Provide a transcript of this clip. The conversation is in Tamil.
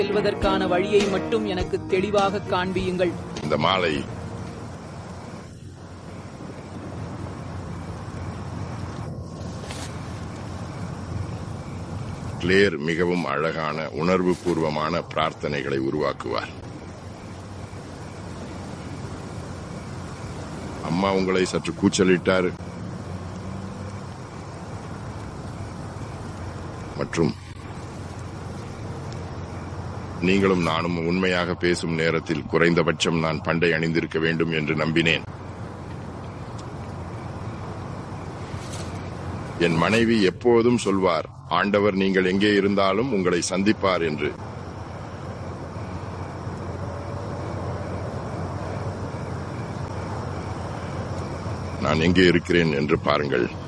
செல்வதற்கான வழியை மட்டும் எனக்கு தெளிவாக காண்பியுங்கள் இந்த மாலை கிளேர் மிகவும் அழகான உணர்வு பூர்வமான பிரார்த்தனைகளை உருவாக்குவார் அம்மா உங்களை சற்று கூச்சலிட்டார் மற்றும் நீங்களும் நானும் உண்மையாக பேசும் நேரத்தில் குறைந்தபட்சம் நான் பண்டை அணிந்திருக்க வேண்டும் என்று நம்பினேன் என் மனைவி எப்போதும் சொல்வார் ஆண்டவர் நீங்கள் எங்கே இருந்தாலும் உங்களை சந்திப்பார் என்று நான் எங்கே இருக்கிறேன் என்று பாருங்கள்